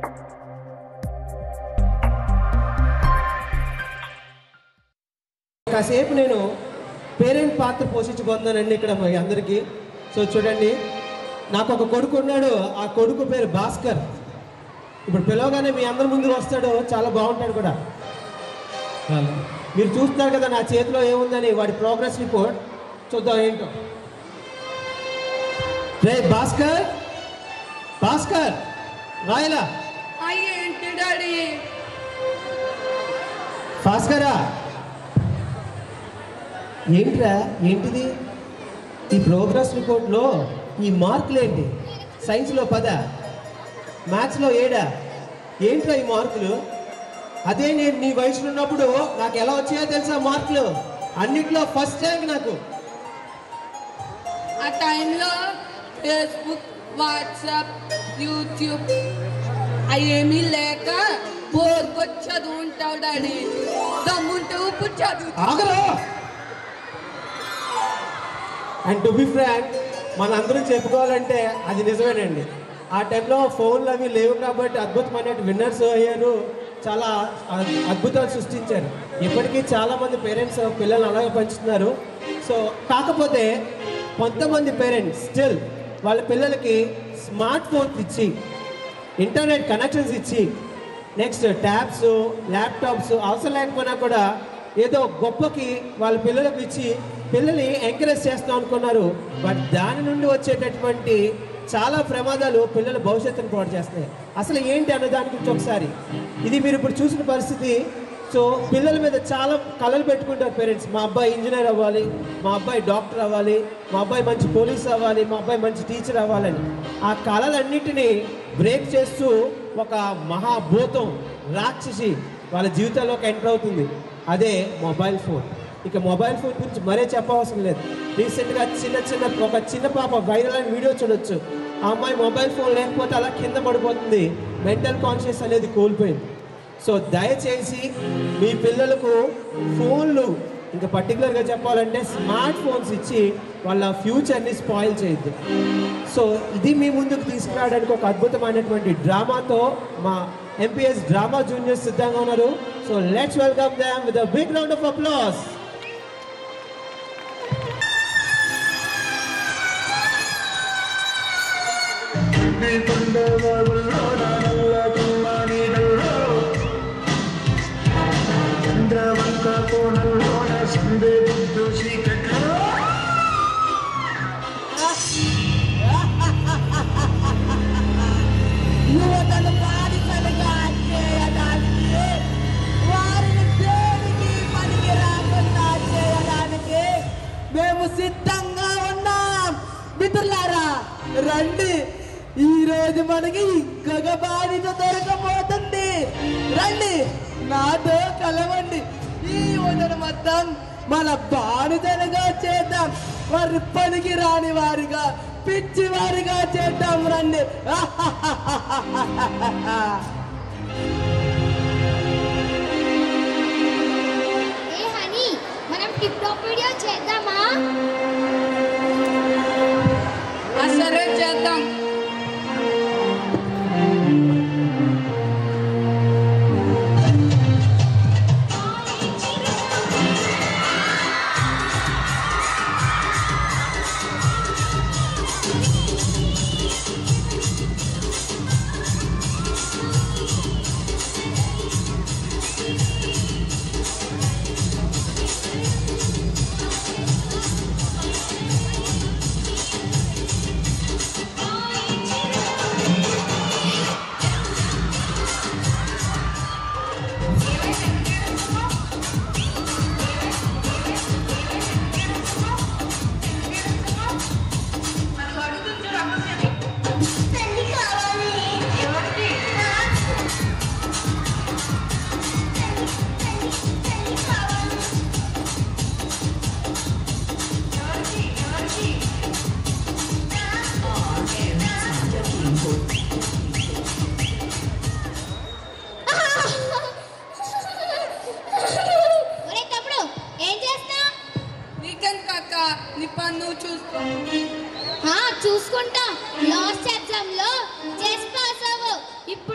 కాసేపు నేను పేరెంట్ పాత్ర పోషించబోతున్నానండి ఇక్కడ మీ అందరికీ సో చూడండి నాకు ఒక కొడుకు ఉన్నాడు ఆ కొడుకు పేరు భాస్కర్ ఇప్పుడు పిలవగానే మీ అందరి ముందు వస్తాడు చాలా బాగుంటాడు కూడా మీరు చూస్తున్నారు కదా నా చేతిలో ఏముందని వాడి ప్రోగ్రెస్ రిపోర్ట్ చూద్దాం ఏంటో రే భాస్కర్ భాస్కర్ రాయలా ఏంటి డాడీ భాస్కరా ఏంట్రా ఏంటిది ఈ ప్రోగ్రెస్ రిపోర్ట్లో ఈ మార్కులు ఏంటి సైన్స్లో పద మ్యాథ్స్లో ఏడా ఏంట్రా ఈ మార్కులు అదే నేను నీ వయసులో ఉన్నప్పుడు నాకు ఎలా వచ్చాయో తెలుసా మార్కులు అన్నిట్లో ఫస్ట్ ర్యాంక్ నాకు ఆ టైంలో ఫేస్బుక్ వాట్సాప్ యూట్యూబ్ అవేమీ లేక బోర్కొచ్చి చదువుంటావు డాడీ దమ్ముంటే ఇప్పుడు చదువు ఆగరా అండ్ టు బి ఫ్రాంక్ మనందరం చెప్పుకోవాలంటే అది నిజమేనండి ఆ టైంలో ఫోన్లు అవి లేవు కాబట్టి అద్భుతమైన విన్నర్స్ అయ్యారు చాలా అద్- అద్భుతాలు సృష్టించారు ఇప్పటికీ చాలా మంది పేరెంట్స్ పిల్లల్ని అలాగే పంచుతున్నారు సో కాకపోతే కొంతమంది పేరెంట్స్ స్టిల్ వాళ్ళ పిల్లలకి స్మార్ట్ ఫోన్స్ ఇచ్చి ఇంటర్నెట్ కనెక్షన్స్ ఇచ్చి నెక్స్ట్ ట్యాబ్స్ ల్యాప్టాప్స్ అవసరం లేకపోయినా కూడా ఏదో గొప్పకి వాళ్ళ పిల్లలకు ఇచ్చి పిల్లల్ని ఎంకరేజ్ చేస్తాం అనుకున్నారు బట్ దాని నుండి వచ్చేటటువంటి చాలా ప్రమాదాలు పిల్లల భవిష్యత్తును పాడు చేస్తున్నాయి అసలు ఏంటి అన్న దాని గురించి ఒకసారి ఇది మీరు ఇప్పుడు చూసిన పరిస్థితి సో పిల్లల మీద చాలా కళలు పెట్టుకుంటారు పేరెంట్స్ మా అబ్బాయి ఇంజనీర్ అవ్వాలి మా అబ్బాయి డాక్టర్ అవ్వాలి మా అబ్బాయి మంచి పోలీస్ అవ్వాలి మా అబ్బాయి మంచి టీచర్ అవ్వాలని ఆ కళలన్నింటినీ బ్రేక్ చేస్తూ ఒక మహాభూతం రాక్షసి వాళ్ళ జీవితంలోకి ఎంటర్ అవుతుంది అదే మొబైల్ ఫోన్ ఇక మొబైల్ ఫోన్ గురించి మరే చెప్పవసరం లేదు రీసెంట్గా చిన్న చిన్న ఒక చిన్న పాప వైరల్ అయిన వీడియో చూడొచ్చు ఆ అమ్మాయి మొబైల్ ఫోన్ లేకపోతే అలా కింద పడిపోతుంది మెంటల్ కాన్షియస్ అనేది కోల్పోయింది సో దయచేసి మీ పిల్లలకు ఫోన్లు ఇంకా పర్టికులర్గా చెప్పాలంటే స్మార్ట్ ఫోన్స్ ఇచ్చి వాళ్ళ ఫ్యూచర్ని స్పాయిల్ చేయొద్దు సో ఇది మీ ముందుకు తీసుకురావడానికి ఒక అద్భుతమైనటువంటి డ్రామాతో మా ఎంపీఎస్ డ్రామా జూనియర్స్ సిద్ధంగా ఉన్నారు so let's welcome them with big round of applause చంద్రవంక కోణంలోన సందే బుద్ధు చీకట్లో యువతను బానిసలుగా చేయడానికి వారిని దేనికి పనికి రాకుండా చేయడానికి మేము సిద్ధంగా ఉన్నాం మిత్రులారా రండి ఈ రోజు మనకి ఇంకొక బానిస దొరకబోతుంది రండి నాతో కలవండి ఈ యువతను మొత్తం మన బానిసలుగా చేద్దాం వారి పనికి రాని వారిగా పిచ్చి వారిగా చేద్దాం రండి ఏ హనీ మనం టిప్ టాప్ వీడియో చేద్దామా సరే చేద్దాం ఆ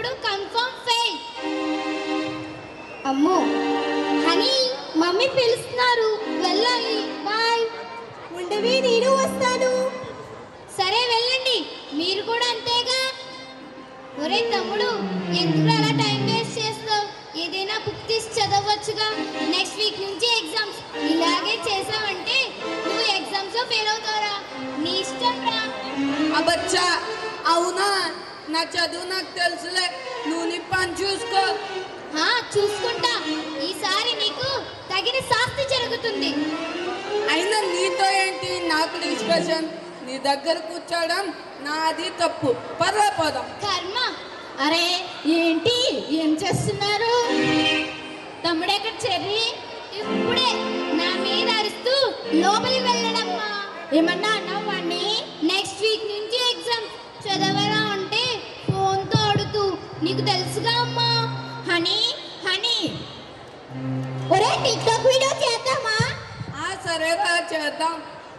తమ్ముడు కన్ఫర్మ్ ఫెయిల్ అమ్మో హనీ మమ్మీ పిలుస్తున్నారు వెళ్ళాలి బాయ్ ఉండవి నేను వస్తాను సరే వెళ్ళండి మీరు కూడా అంతేగా ఒరే తమ్ముడు ఎందుకు అలా టైం వేస్ట్ చేస్తావు ఏదైనా బుక్ తీసి చదవచ్చుగా నెక్స్ట్ వీక్ నుంచి ఎగ్జామ్స్ ఇలాగే చేసావంటే నువ్వు ఎగ్జామ్స్ లో ఫెయిల్ అవుతావురా నీ ఇష్టం రా అబచ్చా అవునా నా చదువు నాకు తెలుసులే నువ్వు నీ పని చూసుకో ఆ, చూసుకుంటా ఈసారి నీకు తగిన శాస్తి జరుగుతుంది అయినా నీతో ఏంటి నాకు డిస్కషన్ నీ దగ్గర కూర్చోవడం నాది తప్పు పర్వా పోదాం కర్మ అరే ఏంటి ఏం చేస్తున్నారు తమ్ముడెక్కడ చెర్రి ఇప్పుడే నా మీద అరుస్తూ లోపలికి వెళ్ళడమ్మా ఏమన్నా అన్నావు వాణ్ణి నెక్స్ట్ వీక్ నుంచి ఎగ్జామ్ చదవరా అంటే ఫోన్తో అడుతూ నీకు తెలుసుగా అమ్మా హనీ హనీ ఒరే టిక్టాక్ వీడియో చేద్దామా ఆ సరేరా చేద్దాం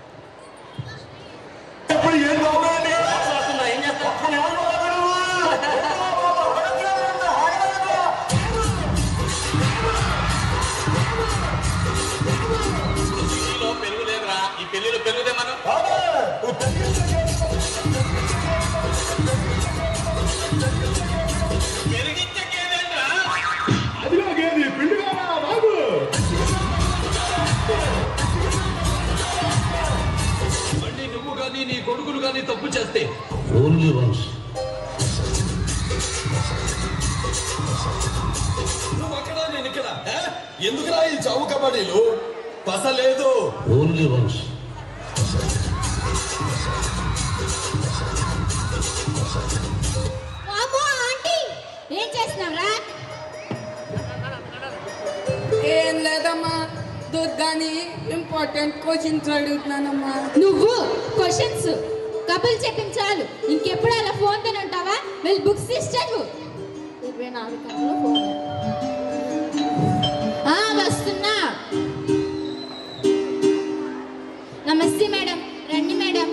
ఇప్పుడు ఏం కావాలండి ఏం చేస్తావు అసలు ఎవరు బాగున్నారు? పెళ్లిలో పెరుగు లేదురా ఈ పెళ్లిలో పెరుగుదే మనం బాబా, నువ్వు తగ్గించు. పెరిగించకేదేంట్రా అదిగో గేది పిండిగా బాబు మళ్ళీ నువ్వు కానీ నీ కొడుకులు కానీ తప్పు చేస్తే ఓన్లీ వన్స్ నువ్వు అక్కడ నేను ఇక్కడ ఆ? ఎందుకురా ఈ చావు కబడ్డీలు పస లేదు ఓన్లీ వన్స్ వామ్మో ఆంటీ ఏం చేస్తున్నావురా ఏం లేదమ్మా దుర్గాని ఇంపార్టెంట్ క్వశ్చన్స్ అడుగుతున్నానమ్మా నువ్వు క్వశ్చన్స్ కబుల్ చెప్పించాలు ఇంకెప్పుడు అలా ఫోన్ తోనే ఉంటావా వెళ్ళి బుక్స్ తీసి చదువు ఇరవై నాలుగు గంటలు ఫోన్ ఆ, వస్తున్నా నమస్తే మేడం రండి మేడం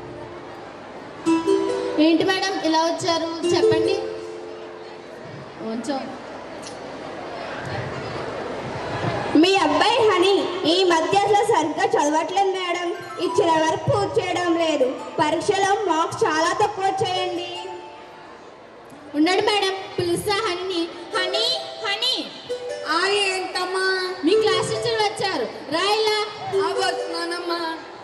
ఏంటి మేడం ఇలా వచ్చారు చెప్పండి కొంచెం మీ అబ్బాయి హనీ ఈ మధ్య అసలు సరిగ్గా చదవట్లేదు మేడం ఇచ్చిన వరకు పూర్తి చేయడం లేదు పరీక్షలో మార్క్స్ చాలా తక్కువ వచ్చాయండి ఉన్నాడు మేడం పిలుస్తా హనీ హనీ హనీ ఆ ఏంటమ్మా మీ క్లాస్ టీచర్ వచ్చారు రాయిలా ఆ వస్తున్నానమ్మా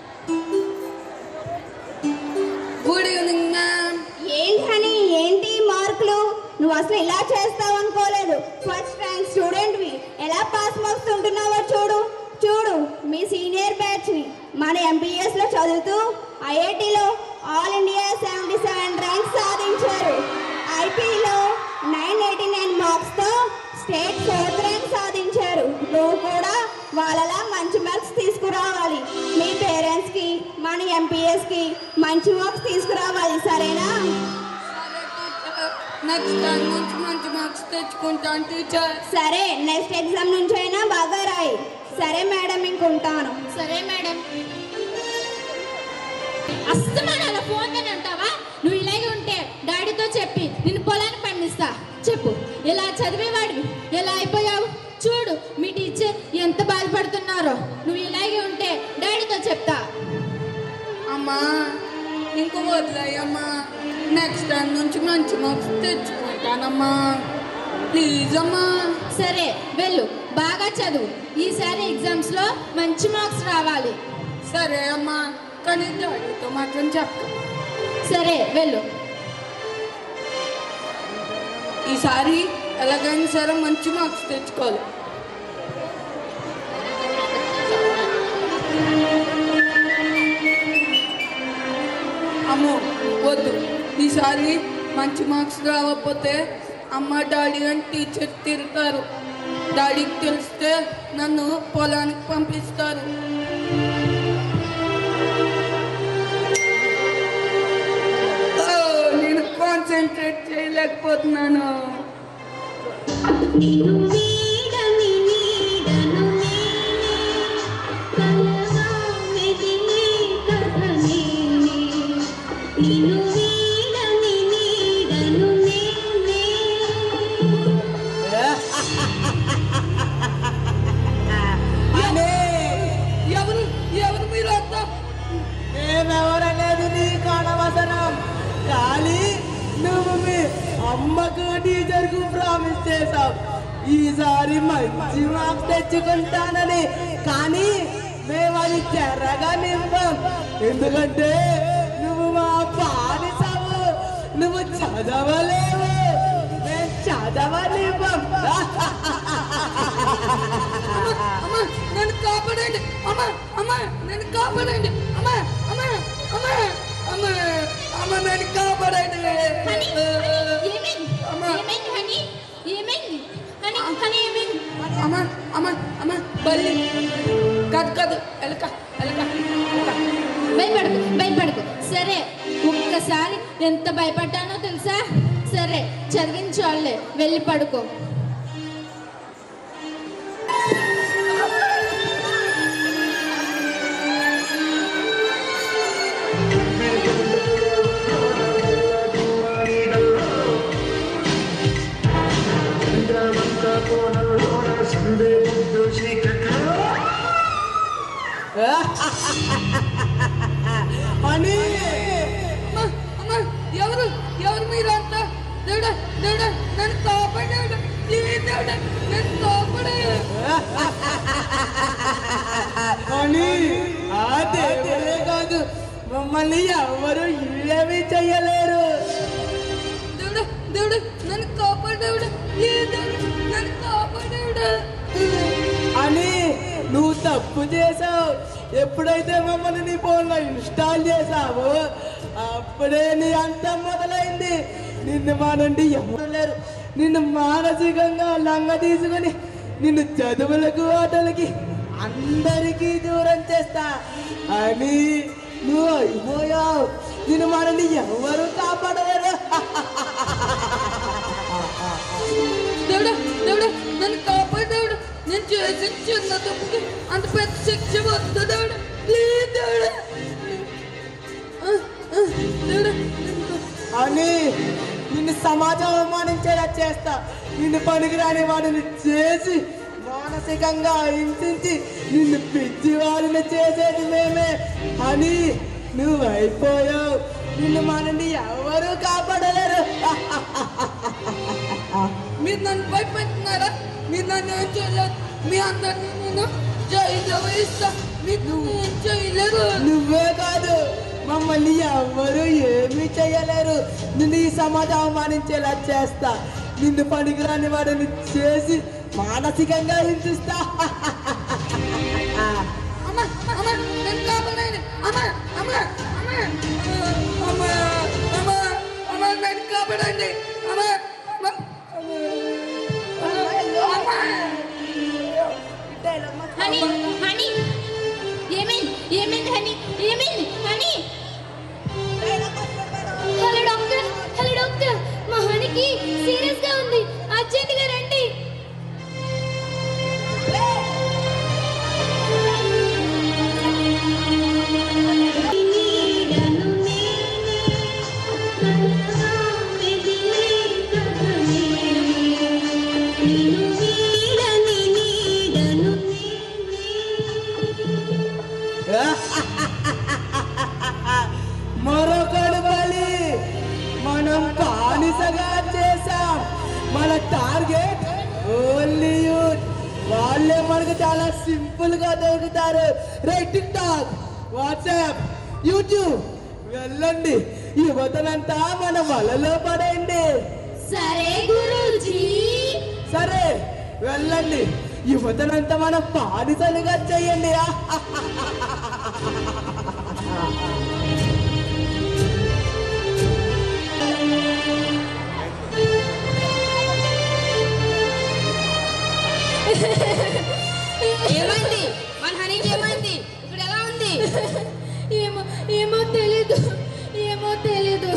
గుడ్ ఈవినింగ్ మ్యామ్ ఏంటి హనీ ఏంటి ఈ మార్కులు నువ్వు అసలు ఇలా చేస్తావు అనుకోలేదు ఫస్ట్ ర్యాంక్ స్టూడెంట్వి ఎలా పాస్ మార్క్స్ ఉంటున్నావో చూడు చూడు మీ సీనియర్ బ్యాచ్ని మన ఎంబీఎస్ లో చదువుతూ ఐఐటిలో all India seventy seven ranks సాధించారు ఐపీలో నైన్ ఎయిటీ నైన్ మార్క్స్తో స్టేట్ ఫోర్త్ ర్యాంక్ సాధించారు నువ్వు కూడా వాళ్ళలా మంచి మార్క్స్ తీసుకురావాలి మీ పేరెంట్స్కి మన ఎంపీఎస్కి మంచి మార్క్స్ తీసుకురావాలి సరేనా సరే టీచర్ నెక్స్ట్ టైం నుంచి మంచి మార్క్స్ తెచ్చుకుంటాను టీచర్ సరే నెక్స్ట్ ఎగ్జామ్ నుంచి అయినా బాగా రాయి సరే మేడం ఇంకుంటాను సరే మేడం అస్తమాన అలా ఫోన్ తోనే ఉంటావా నువ్వు ఇలాగే ఉంటే డాడీతో చెప్పి నిన్ను పొలానికి పండిస్తా చెప్పు ఇలా చదివేవాడివి ఎలా అయిపోయావు చూడు మీ టీచర్ ఎంత బాధపడుతున్నారో నువ్వు ఇలాగే ఉంటే డాడీతో చెప్తా అమ్మా ఇంకో వదిలేయమ్మా నెక్స్ట్ టైం నుంచి మంచి మార్క్స్ తెచ్చుకుంటానమ్మా ప్లీజ్ అమ్మా సరే వెళ్ళు బాగా చదువు ఈసారి ఎగ్జామ్స్ లో మంచి మార్క్స్ రావాలి సరే అమ్మా కానీ డాడీతో మాత్రం చెప్పు సరే వెళ్ళు ఈసారి ఎలాగైనా సరే మంచి మార్క్స్ తెచ్చుకోవాలి అమ్మో వద్దు ఈసారి మంచి మార్క్స్ రాకపోతే అమ్మ డాడీ అని టీచర్ తిడతారు డాడీకి తెలిస్తే నన్ను పొలానికి పంపిస్తారు ఓ, నేను కాన్సన్ట్రేట్ చేయలేకపోతున్నాను ఎవరు ఎవరు మీరు అంతా మేమెవరనేది నీకు అనవసరం కానీ నువ్వు మీ అమ్మకు టీచర్కు ప్రామిస్ చేసావు ఈసారి మంచి మార్క్స్ తెచ్చుకుంటానని కానీ మేము అది చెరగా నింపాం ఎందుకంటే నువ్వు మా బానిసవు నువ్వు చదవలేవు మేము చదవనివ్వం అమ్మ నన్ను కాపాడండి అమ్మ అమ్మ నన్ను కాపాడండి అమ్మ అమ్మ అమ్మ అమ్మ అమ్మ నన్ను కాపాడండి హనీ హనీ, ఏమైంది ఏమైంది హనీ ఏమైంది హనీ హనీ ఏమైంది అమ్మ అమ్మ అమ్మ బల్లి కాదు కాదు ఎలక ఎలక ఎలక. భయపడకు భయపడకు సరే ఒక్కసారి ఎంత భయపడ్డానో తెలుసా సరే చదివించాలే వెళ్ళి పడుకో అని అమ్మ అమ్మ ఎవరు ఎవరు మీరు అంతా దేవుడా దేవుడా నన్ను కాపాడాడు ప్లీజ్ దేవుడా నన్ను కాపాడాడు అని ఆ దేవుడే కాదు మమ్మల్ని ఎవరు ఏమీ చెయ్యలేరు దేవుడా దేవుడా నన్ను కాపాడాడు ప్లీజ్ దేవుడా నన్ను కాపాడాడు అని నువ్వు తప్పు చేసావు ఎప్పుడైతే మమ్మల్ని నీ ఫోన్లో ఇన్స్టాల్ చేసావో అప్పుడే నీ అంతం మొదలైంది నిన్ను మా నుండి ఎవరు లేరు నిన్ను మానసికంగా లంగ తీసుకుని నిన్ను చదువులకు ఆటలకి అందరికీ దూరం చేస్తా అని నువ్వు అయిపోయావు నిన్ను మా నుండి ఎవరు కాపాడలేరు దేవుడా దేవుడా నన్ను కాపాడాడు నేను చేసిన చిన్న తప్పుకి అంత పెద్ద శిక్ష వద్దు దేవుడా ప్లీజ్ దేవుడా ఆ, ఆ, దేవుడా నన్ను అని నిన్ను సమాజం అవమానించేలా చేస్తా నిన్ను పనికిరాని వాడిని చేసి మానసికంగా హింసించి నిన్ను పిచ్చి వాడిని చేసేది మేమే అని నువ్వు అయిపోయావు నిన్ను మనని ఎవరు కాపాడలేరు మీరు నన్ను భయపెడుతున్నారా మీరు నన్ను ఏం చేయలేదు మీ అందరినీ నేను జైల్లో వేస్తా మీరు ఏం చేయలేరు నువ్వే కాదు మమ్మల్ని ఎవ్వరు ఏమీ చేయలేరు నిన్ను ఈ సమాజం అవమానించేలా చేస్తా నిన్ను పనికిరాని వాడిని చేసి మానసికంగా హింసిస్తా అమ్మ అమ్మ నన్ను కాపాడండి అమ్మ అమ్మ అమ్మ అమ్మ అమ్మ అమ్మ నన్ను కాపాడండి అమ్మ అమ్మ అమ్మ హనీ హనీ ఏమైంది ఏమైంది హనీ ఏమైంది honey hello doctor hello doctor మా హనీకి సీరియస్ గా ఉంది అర్జెంటుగా రండి మరొకడు బలి మనం బానిసగా చేసాం మన టార్గెట్ ఓన్లీ యూత్ వాళ్ళే మనకు చాలా సింపుల్ గా దొరుకుతారు right TikTok WhatsApp YouTube వెళ్ళండి యువతనంతా మన వలలో పడండి సరే గురూజీ సరే వెళ్ళండి యువతనంతా మన బానిసలుగా చెయ్యండి ఏమైంది మన హనీకి ఏమైంది ఇప్పుడు ఎలా ఉంది ఏమో ఏమో తెలీదు ఏమో తెలీదు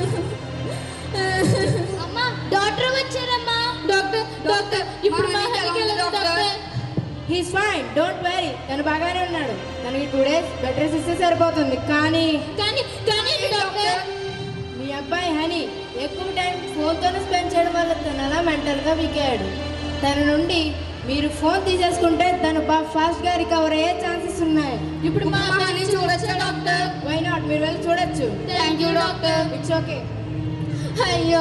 అమ్మా డాక్టర్ వచ్చారమ్మా డాక్టర్ డాక్టర్ ఇప్పుడు మా హనీకి ఎలా ఉంది, doctor he's fine don't worry తను బాగానే ఉన్నాడు తనకి టూ డేస్ బెడ్ రెస్ట్ ఇస్తే సరిపోతుంది కానీ కానీ కానీ డాక్టర్ మీ అబ్బాయి హనీ ఎక్కువ టైం ఫోన్తోనే స్పెండ్ చేయడం వల్ల తను అలా మెంటల్ ఎగవిగాడు తన నుండి మీరు ఫోన్ తీసేసుకుంటే తను బాగా ఫాస్ట్గా రికవర్ అయ్యే ఛాన్సెస్ ఉన్నాయి ఇప్పుడు మా అమ్మని చూడొచ్చా డాక్టర్ వై నాట్ మీరు వెళ్ళి చూడొచ్చు thank you doctor it's okay అయ్యో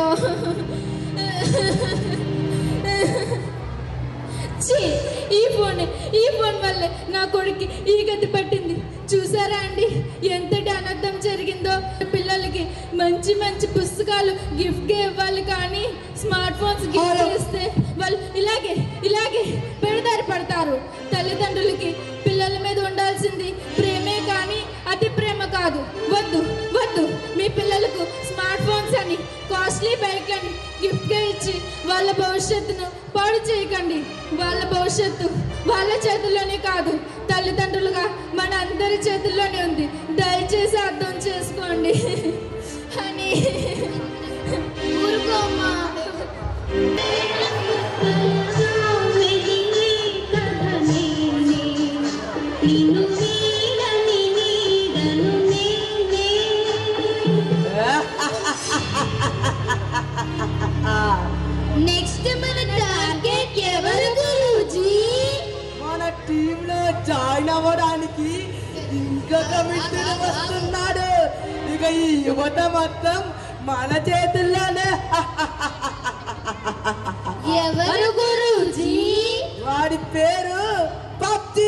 ఛీ, ఈ ఫోన్ ఈ ఫోన్ వల్లే నా కొడుక్కి ఈ గతి పట్టింది చూసారా అండి ఎంతటి అనర్థం జరిగిందో పిల్లలకి మంచి మంచి పుస్తకాలు గిఫ్ట్గా ఇవ్వాలి కానీ స్మార్ట్ ఫోన్స్ గిఫ్ట్ ఇస్తే వాళ్ళు ఇలాగే ఇలాగే పెడదారి పడతారు తల్లిదండ్రులకి పిల్లల మీద ఉండాల్సింది ప్రేమే కానీ అతి ప్రేమ కాదు వద్దు వద్దు మీ పిల్లలకు స్మార్ట్ ఫోన్స్ అని కాస్ట్లీ బైక్లని గిఫ్ట్గా ఇచ్చి వాళ్ళ భవిష్యత్తును పాడు చేయకండి వాళ్ళ భవిష్యత్తు వాళ్ళ చేతుల్లోనే కాదు తల్లిదండ్రులుగా మన అందరి చేతుల్లోనే ఉంది దయచేసి అర్థం చేసుకోండి అని ఊరుకోమ్మా నెక్స్ట్ మన టార్గెట్ ఎవరు గురూజీ మన టీంలో జాయిన్ అవ్వడానికి ఇంకొక మిత్రుడు వస్తున్నాడు ఇక ఈ యువత మొత్తం మన చేతుల్లోనే ఎవరు గురూజీ వాడి పేరు పబ్జి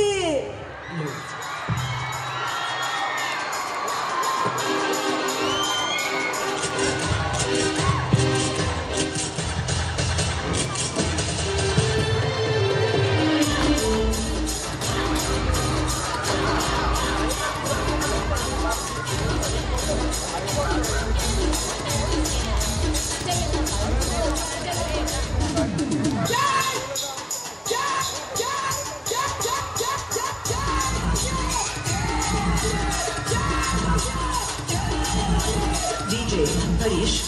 DJ Harish.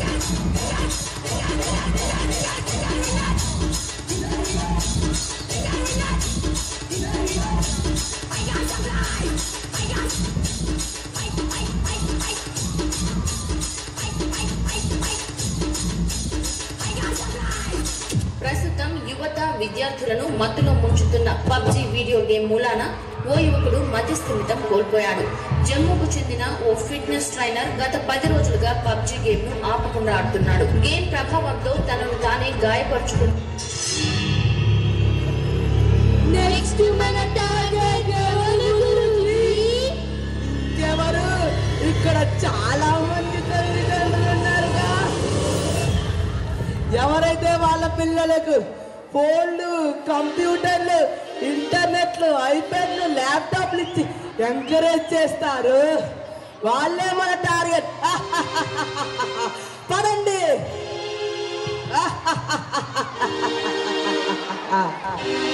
ప్రస్తుతం యువత విద్యార్థులను మత్తులో ముంచుతున్న పబ్జి వీడియో గేమ్ మూలాన ఓ యువకుడు మధ్యస్థిమితం కోల్పోయాడు జమ్మూకు చెందిన ఓ ఫిట్నెస్ ట్రైనర్ గత పది రోజులుగా పబ్జి గేమ్ ను ఆపకుండా ఆడుతున్నాడు గేమ్ ప్రభావంతో తనను తానే గాయపరుచుకుంటూ నెక్స్ట్ మన టార్గెట్ ఎవరు గురూజీ ఎవరు ఇక్కడ చాలా మంది తల్లిదండ్రులు ఉన్నారుగా ఎవరైతే వాళ్ళ పిల్లలకు ఫోన్లు కంప్యూటర్లు ఇంటర్నెట్లు ఐప్యాడ్లు ల్యాప్టాప్లు ఇచ్చి ఎంకరేజ్ చేస్తారు వాళ్ళే మన టార్గెట్ పడండి